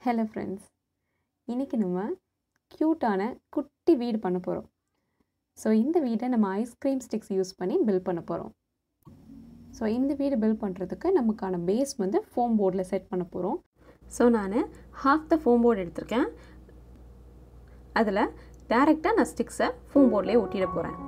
hello friends இன்றைக்கி நம்ம க்யூட்டான குட்டி வீடு பண்ண போகிறோம் ஸோ இந்த வீடை நம்ம ஐஸ்கிரீம் ஸ்டிக்ஸ் யூஸ் பண்ணி பில்ட் பண்ண போகிறோம் ஸோ இந்த வீடு பில்ட் பண்ணுறதுக்கு நமக்கான பேஸ் வந்து ஃபோம் போர்டில் செட் பண்ண போகிறோம் ஸோ நான் ஹாஃப் த ஃபோம் போர்டு எடுத்திருக்கேன் அதில் டேரெக்டாக நான் ஸ்டிக்ஸை ஃபோம் போர்ட்லேயே ஒட்டிட போகிறேன்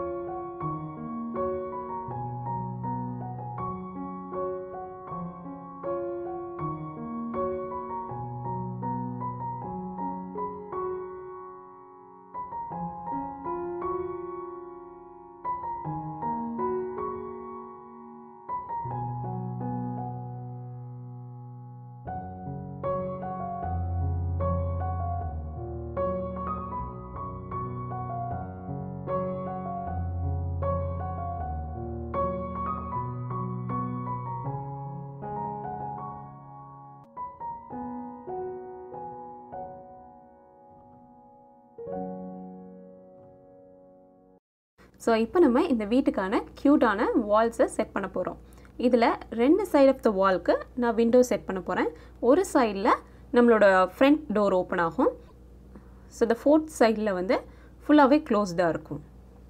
ஸோ இப்போ நம்ம இந்த வீட்டுக்கான க்யூட்டான வால்ஸை செட் பண்ண போகிறோம் இதில் ரெண்டு சைடு ஆஃப் த வால்க்கு நான் விண்டோ செட் பண்ண போகிறேன் ஒரு சைடில் நம்மளோட ஃப்ரண்ட் டோர் ஓப்பன் ஆகும் ஸோ இந்த ஃபோர்த் சைடில் வந்து ஃபுல்லாகவே க்ளோஸ்டாக இருக்கும்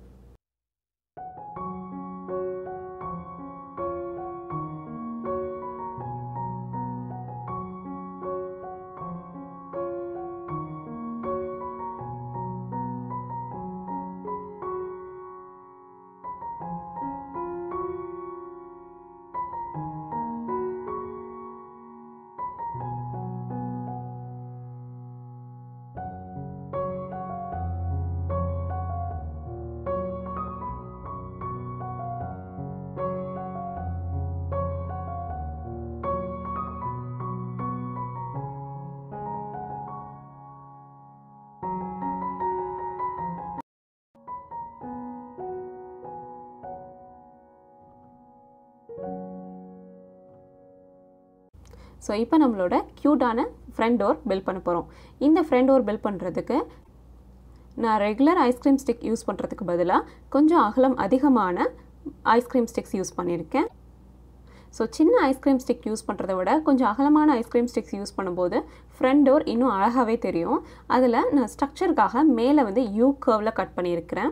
ஸோ இப்போ நம்மளோட க்யூட்டான ஃப்ரண்ட் டோர் பில்ட் பண்ண போகிறோம் இந்த ஃப்ரண்ட் டோர் பில்ட் பண்ணுறதுக்கு நான் ரெகுலர் ஐஸ்கிரீம் ஸ்டிக் யூஸ் பண்ணுறதுக்கு பதிலாக கொஞ்சம் அகலம் அதிகமான ஐஸ்கிரீம் ஸ்டிக்ஸ் யூஸ் பண்ணியிருக்கேன் ஸோ சின்ன ஐஸ்கிரீம் ஸ்டிக் யூஸ் பண்ணுறத விட கொஞ்சம் அகலமான ஐஸ்கிரீம் ஸ்டிக்ஸ் யூஸ் பண்ணும்போது ஃப்ரண்ட் டோர் இன்னும் அழகாகவே தெரியும் அதில் நான் ஸ்ட்ரக்சருக்காக மேலே வந்து யூ கர்வில் கட் பண்ணியிருக்கிறேன்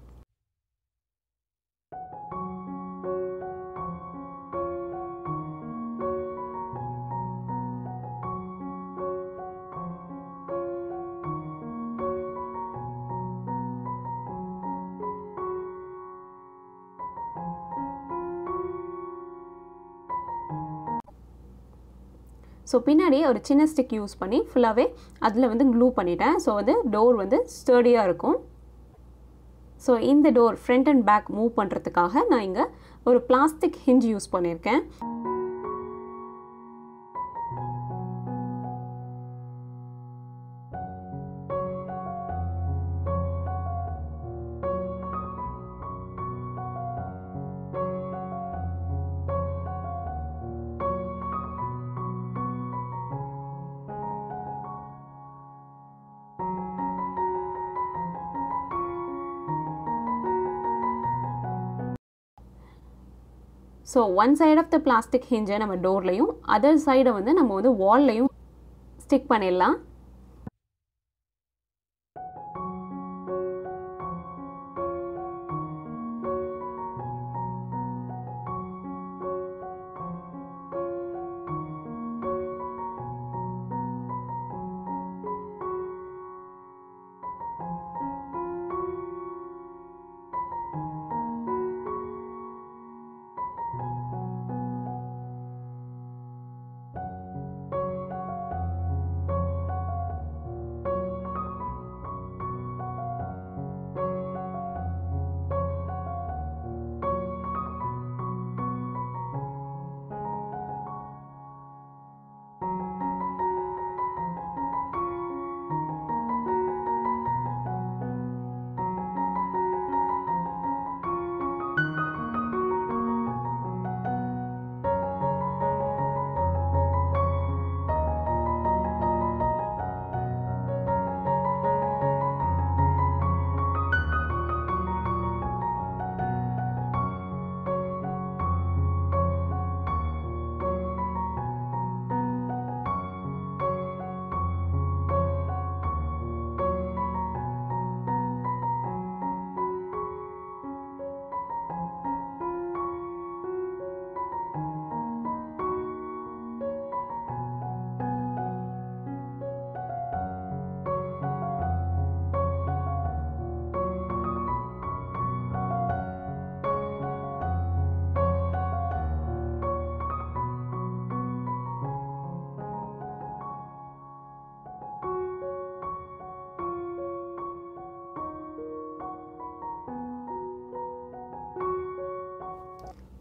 ஸோ பின்னாடி ஒரு சின்ன ஸ்டிக் யூஸ் பண்ணி ஃபுல்லாகவே அதில் வந்து க்ளூ பண்ணிட்டேன் ஸோ வந்து டோர் வந்து ஸ்டடியாக இருக்கும் ஸோ இந்த door front and back move பண்ணுறதுக்காக நான் இங்கே ஒரு பிளாஸ்டிக் ஹிஞ்ச் யூஸ் பண்ணியிருக்கேன் so one side of the plastic ஹிஞ்சை நம்ம டோர்லையும் அதர் சைடை வந்து நம்ம வந்து வால்லையும் ஸ்டிக் பண்ணிடலாம்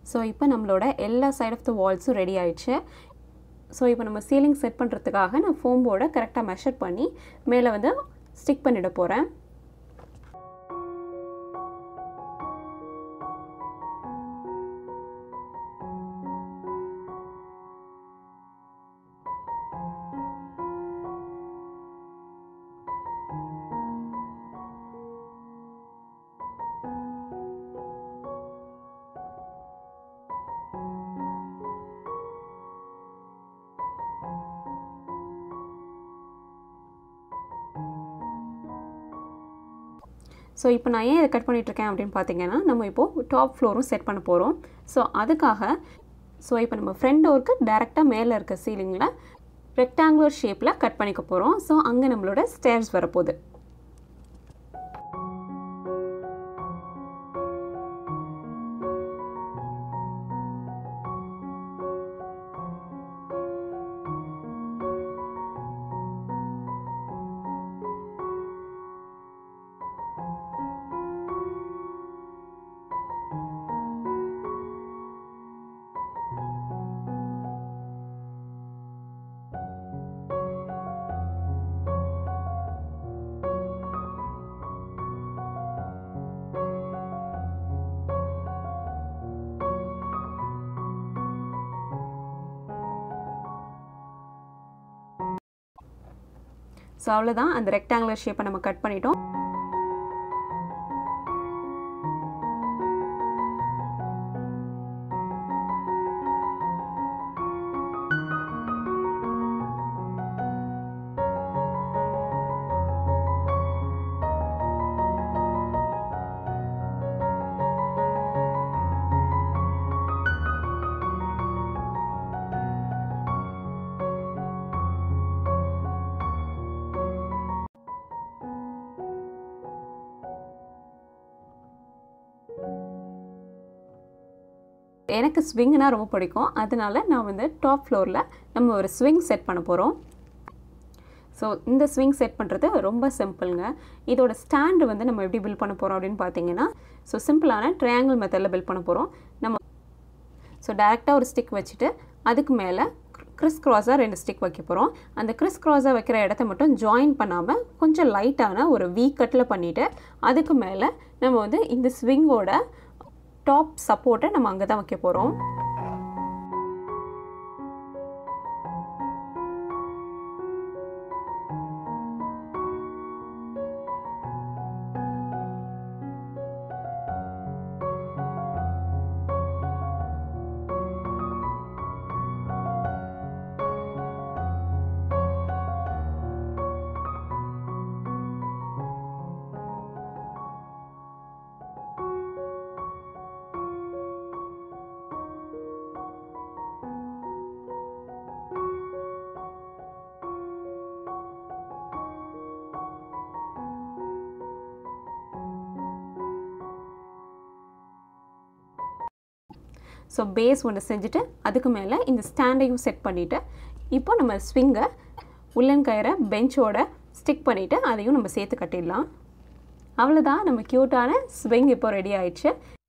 ஸோ இப்போ நம்மளோட எல்லா சைட் ஆஃப் த வால்ஸும் ரெடி ஆயிடுச்சு ஸோ இப்போ நம்ம சீலிங் செட் பண்ணுறதுக்காக நான் ஃபோம் போர்டை கரெக்டாக மெஷர் பண்ணி மேலே வந்து ஸ்டிக் பண்ணிட போகிறேன் ஸோ இப்போ நான் ஏன் இதை கட் பண்ணிகிட்ருக்கேன் அப்படின்னு பார்த்தீங்கன்னா நம்ம இப்போது டாப் ஃப்ளோரும் செட் பண்ண போகிறோம் ஸோ அதுக்காக ஸோ இப்போ நம்ம ஃப்ரண்ட் டோருக்கு டேரெக்டாக மேலே இருக்க சீலிங்கில் ரெக்டாங்குலர் ஷேப்பில் கட் பண்ணிக்க போகிறோம் ஸோ அங்கே நம்மளோட ஸ்டேர்ஸ் வரப்போகுது ஸோ அவ்வளோதான் அந்த ரெக்டாங்குலர் ஷேப்பை நம்ம கட் பண்ணிட்டோம் எனக்கு ஸ்விங்னா ரொம்ப பிடிக்கும் அதனால நான் வந்து டாப் ஃப்ளோரில் நம்ம ஒரு ஸ்விங் செட் பண்ண போகிறோம் ஸோ இந்த ஸ்விங் செட் பண்ணுறது ரொம்ப சிம்பிளுங்க இதோட ஸ்டாண்டு வந்து நம்ம எப்படி பில்ட் பண்ண போகிறோம் அப்படின்னு பார்த்தீங்கன்னா ஸோ சிம்பிளான ட்ரையாங்கிள் மெத்தடில் பில்ட் பண்ண போகிறோம் நம்ம ஸோ டேரெக்டாக ஒரு ஸ்டிக் வச்சுட்டு அதுக்கு மேலே கிறிஸ் க்ராஸாக ரெண்டு ஸ்டிக் வைக்க போகிறோம் அந்த கிறிஸ் க்ராஸாக வைக்கிற இடத்த மட்டும் ஜாயின் பண்ணாமல் கொஞ்சம் லைட்டான ஒரு வீ கட்டில் பண்ணிவிட்டு அதுக்கு மேலே நம்ம வந்து இந்த ஸ்விங்கோட டாப் சப்போர்ட்டை நம்ம அங்கே தான் வைக்க போகிறோம் ஸோ பேஸ் ஒன்று செஞ்சுட்டு அதுக்கு மேலே இந்த ஸ்டாண்டையும் செட் பண்ணிவிட்டு இப்போ நம்ம ஸ்விங்கை உள்ளன் கயிறை பெஞ்சோட ஸ்டிக் பண்ணிவிட்டு அதையும் நம்ம சேர்த்து கட்டிடலாம் அவ்வளோதான் நம்ம க்யூட்டான ஸ்விங் இப்போ ரெடி ஆயிடுச்சு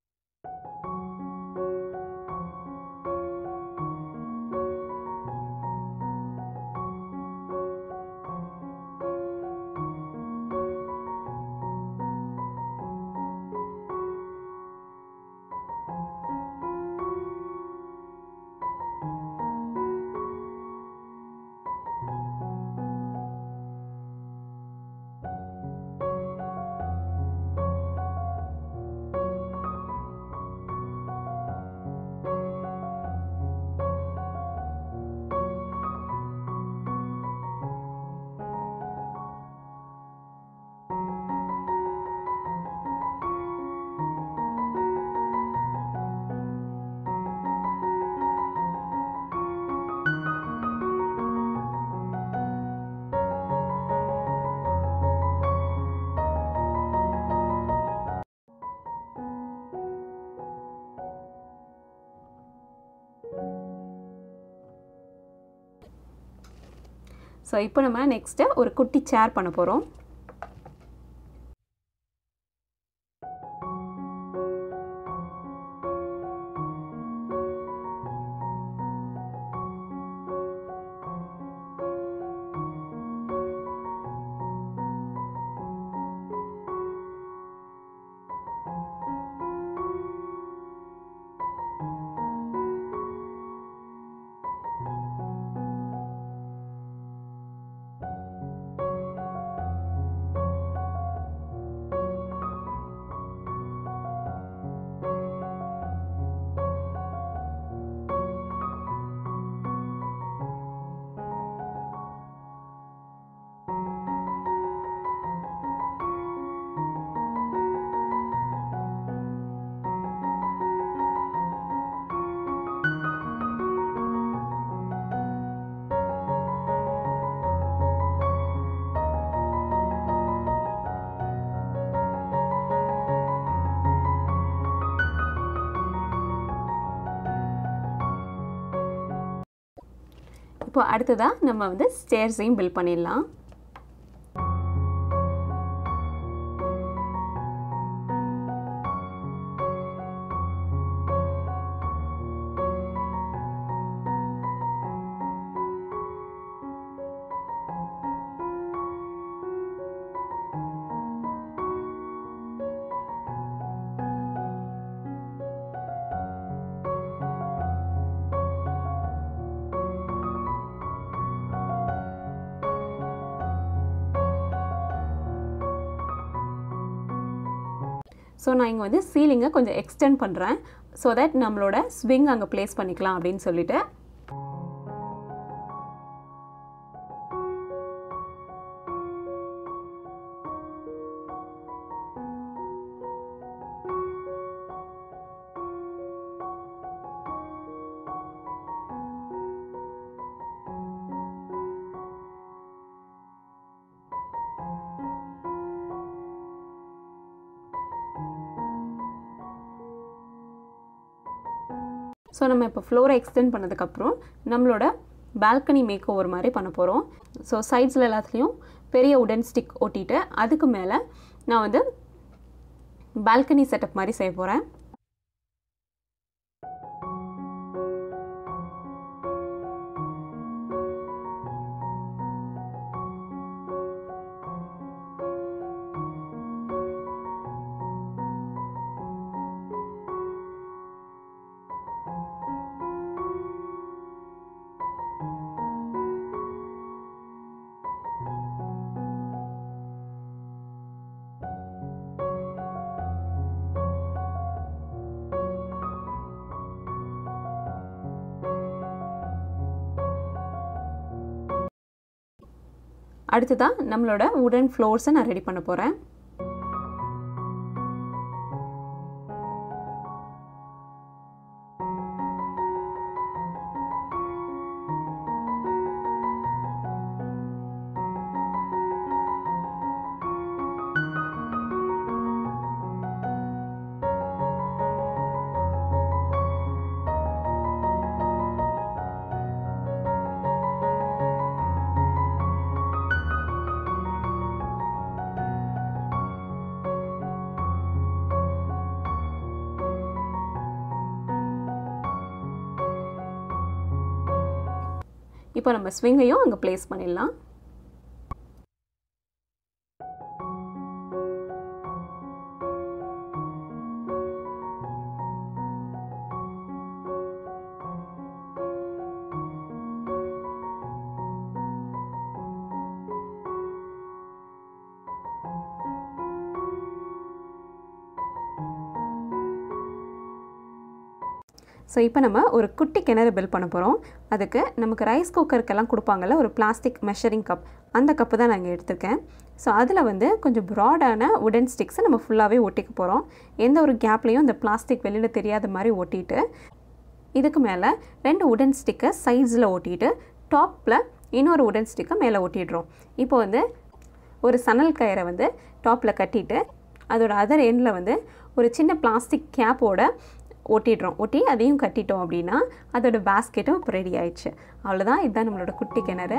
ஸோ இப்போ நம்ம நெக்ஸ்ட்டு ஒரு குட்டி சேர் பண்ண போகிறோம் இப்போ அடுத்ததாக நம்ம வந்து ஸ்டேர்ஸையும் பில்ட் பண்ணிடலாம் ஸோ நான் இங்கே வந்து சீலிங்கை கொஞ்சம் எக்ஸ்டெண்ட் பண்ணுறேன் ஸோ தட் நம்மளோட ஸ்விங் அங்கே ப்ளேஸ் பண்ணிக்கலாம் அப்படின்னு சொல்லிட்டு ஸோ நம்ம இப்போ ஃப்ளோரை எக்ஸ்டெண்ட் பண்ணதுக்கப்புறம் நம்மளோட பால்கனி மேக் ஓவர் மாதிரி பண்ண போகிறோம் ஸோ சைட்ஸில் எல்லாத்துலேயும் பெரிய உடன் ஸ்டிக் ஒட்டிட்டு அதுக்கு மேலே நான் வந்து பால்கனி செட்டப் மாதிரி செய்ய போகிறேன் அடுத்ததாக நம்மளோட உடன் ஃப்ளோர்ஸை நான் ரெடி பண்ண போகிறேன் இப்போ நம்ம ஸ்விங்கையும் அங்கே ப்ளேஸ் பண்ணிடலாம் ஸோ இப்போ நம்ம ஒரு குட்டி கிணறு பில் பண்ண போகிறோம் அதுக்கு நமக்கு ரைஸ் குக்கருக்கெல்லாம் கொடுப்பாங்கல்ல ஒரு பிளாஸ்டிக் மெஷரிங் கப் அந்த கப்பு தான் நான் இங்கே எடுத்திருக்கேன் ஸோ அதில் வந்து கொஞ்சம் ப்ராடான உடன் ஸ்டிக்ஸை நம்ம ஃபுல்லாகவே ஒட்டிக்க போகிறோம் எந்த ஒரு கேப்லேயும் இந்த பிளாஸ்டிக் வெளியில் தெரியாத மாதிரி ஒட்டிட்டு இதுக்கு மேலே ரெண்டு உடன் ஸ்டிக்கை சைட்ஸில் ஒட்டிட்டு டாப்பில் இன்னொரு உடன் ஸ்டிக்கை மேலே ஒட்டிடுறோம் இப்போ வந்து ஒரு சணல் கயிறை வந்து டாப்பில் கட்டிட்டு அதோட அதர் எண்டில் வந்து ஒரு சின்ன பிளாஸ்டிக் கேப்போட ஒட்டிடுறோம் ஒட்டி அதையும் கட்டிட்டோம் அப்படின்னா அதோட பேஸ்கெட்டும் இப்போ ரெடி ஆயிடுச்சு அவ்வளோதான் இதுதான் நம்மளோட குட்டி கிணறு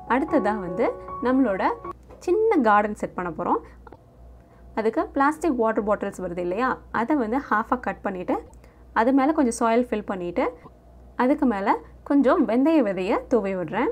அடுத்ததாக வந்து நம்மளோட சின்ன கார்டன் செட் பண்ண போகிறோம் அதுக்கு பிளாஸ்டிக் வாட்டர் பாட்டில்ஸ் வருது இல்லையா அதை வந்து ஹாஃபாக கட் பண்ணிவிட்டு அது மேலே கொஞ்சம் சாயில் ஃபில் பண்ணிவிட்டு அதுக்கு மேலே கொஞ்சம் வெந்தய விதையை தூவி விடுறேன்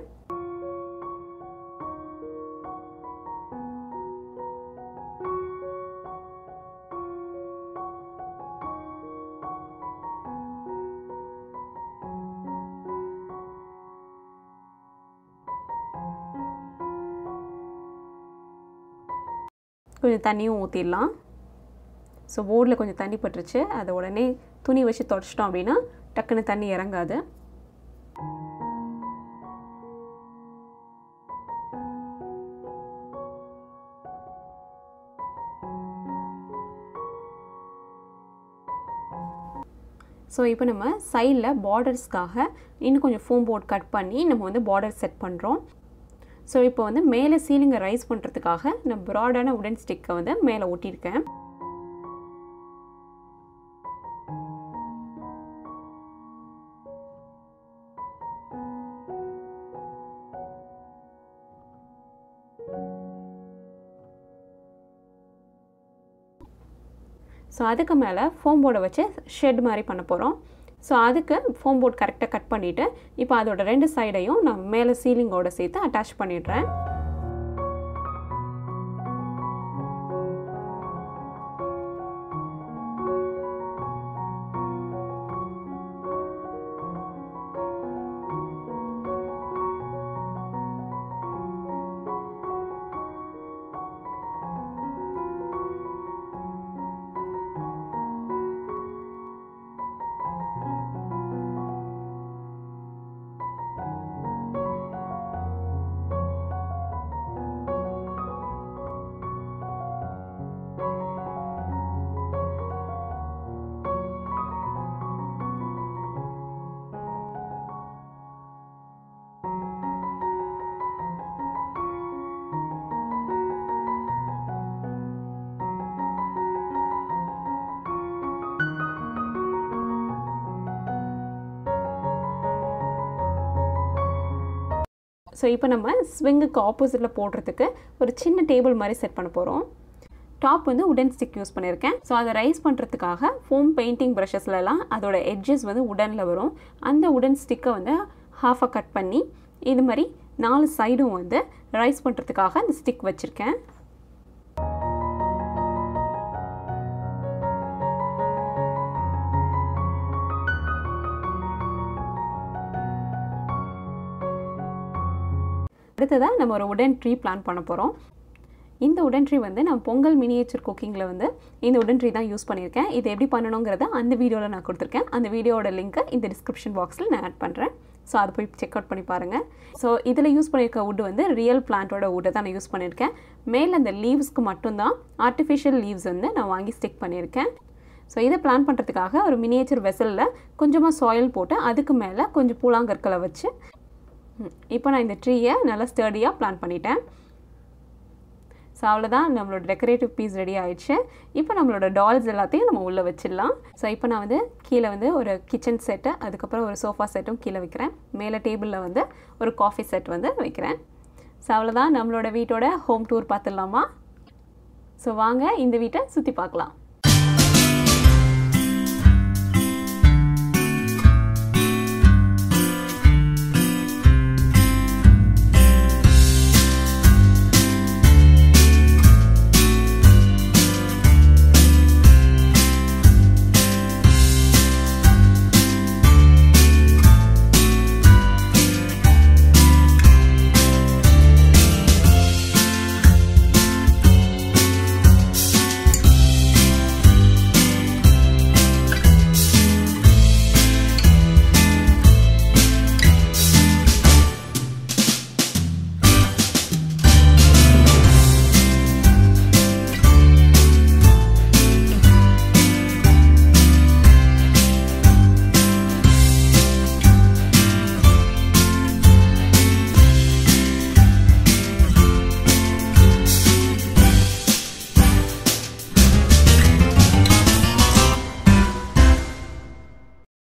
கொஞ்சம் தண்ணியும் ஊற்றிடலாம் ஸோ போர்டில் கொஞ்சம் தண்ணி பட்டுருச்சு அதை உடனே துணி வச்சு தொடச்சிட்டோம் அப்படின்னா டக்குன்னு தண்ணி இறங்காது ஸோ இப்போ நம்ம சைடில் பார்டர்ஸ்க்காக இன்னும் கொஞ்சம் ஃபோம் போர்ட் கட் பண்ணி நம்ம வந்து பார்டர் செட் பண்ணுறோம் ஸோ இப்போ வந்து மேலே சீலிங்கை ரைஸ் பண்ணுறதுக்காக நான் ப்ராடான உடன் ஸ்டிக்கை வந்து மேலே ஒட்டியிருக்கேன் ஸோ அதுக்கு மேலே ஃபோம் போர்டை வச்சு ஷெட் மாதிரி பண்ண போகிறோம் ஸோ அதுக்கு ஃபோம் போர்ட் கரெக்டாக கட் பண்ணிவிட்டு இப்போ அதோட ரெண்டு சைடையும் நான் மேலே சீலிங்கோட சேர்த்து அட்டாச் பண்ணிடுறேன் ஸோ இப்போ நம்ம ஸ்விங்குக்கு ஆப்போசிட்டில் போடுறதுக்கு ஒரு சின்ன டேபிள் மாதிரி செட் பண்ண போகிறோம் டாப் வந்து உடன் ஸ்டிக் யூஸ் பண்ணியிருக்கேன் ஸோ அதை ரைஸ் பண்ணுறதுக்காக ஃபோம் பெயிண்டிங் ப்ரஷஸ்லலாம் அதோட எட்ஜஸ் வந்து உடனில் வரும் அந்த உடன் ஸ்டிக்கை வந்து ஹாஃபாக கட் பண்ணி இது மாதிரி நாலு சைடும் வந்து ரைஸ் பண்ணுறதுக்காக அந்த ஸ்டிக் வச்சுருக்கேன் அடுத்ததாக நம்ம ஒரு உடன் ட்ரீ பிளான் பண்ண போகிறோம் இந்த உடன் ட்ரீ வந்து நான் பொங்கல் மினியேச்சர் குக்கிங்கில் வந்து இந்த உடன் ட்ரீ தான் யூஸ் பண்ணியிருக்கேன் இது எப்படி பண்ணணுங்கிறத அந்த வீடியோவில் நான் கொடுத்துருக்கேன் அந்த வீடியோட லிங்க்கை இந்த டிஸ்கிரிப்ஷன் பாக்ஸில் நான் ஆட் பண்ணுறேன் ஸோ அதை போய் செக் அவுட் பண்ணி பாருங்கள் ஸோ இதில் யூஸ் பண்ணியிருக்க வுட் வந்து ரியல் பிளான்ட்டோட வுட்டை தான் நான் யூஸ் பண்ணியிருக்கேன் மேலே அந்த லீவ்ஸ்க்கு மட்டும்தான் ஆர்டிஃபிஷியல் லீவ்ஸ் வந்து நான் வாங்கி ஸ்டிக் பண்ணியிருக்கேன் ஸோ இதை பிளான் பண்ணுறதுக்காக ஒரு மினியேச்சர் வெசலில் கொஞ்சமாக சாயில் போட்டு அதுக்கு மேலே கொஞ்சம் பூலாங்கற்களை வச்சு இப்போ நான் இந்த ட்ரீயை நல்லா ஸ்டடியாக பிளான் பண்ணிட்டேன் ஸோ அவ்வளோதான் நம்மளோட டெக்கரேட்டிவ் பீஸ் ரெடி ஆயிடுச்சு இப்போ நம்மளோட டால்ஸ் எல்லாத்தையும் நம்ம உள்ளே வச்சிடலாம் ஸோ இப்போ நான் வந்து கீழே வந்து ஒரு கிச்சன் செட்டு அதுக்கப்புறம் ஒரு சோஃபா செட்டும் கீழே வைக்கிறேன் மேலே டேபிளில் வந்து ஒரு காஃபி செட் வந்து வைக்கிறேன் ஸோ அவ்வளோதான் நம்மளோட வீட்டோட ஹோம் டூர் பார்த்துடலாமா ஸோ வாங்க இந்த வீட்டை சுற்றி பார்க்கலாம்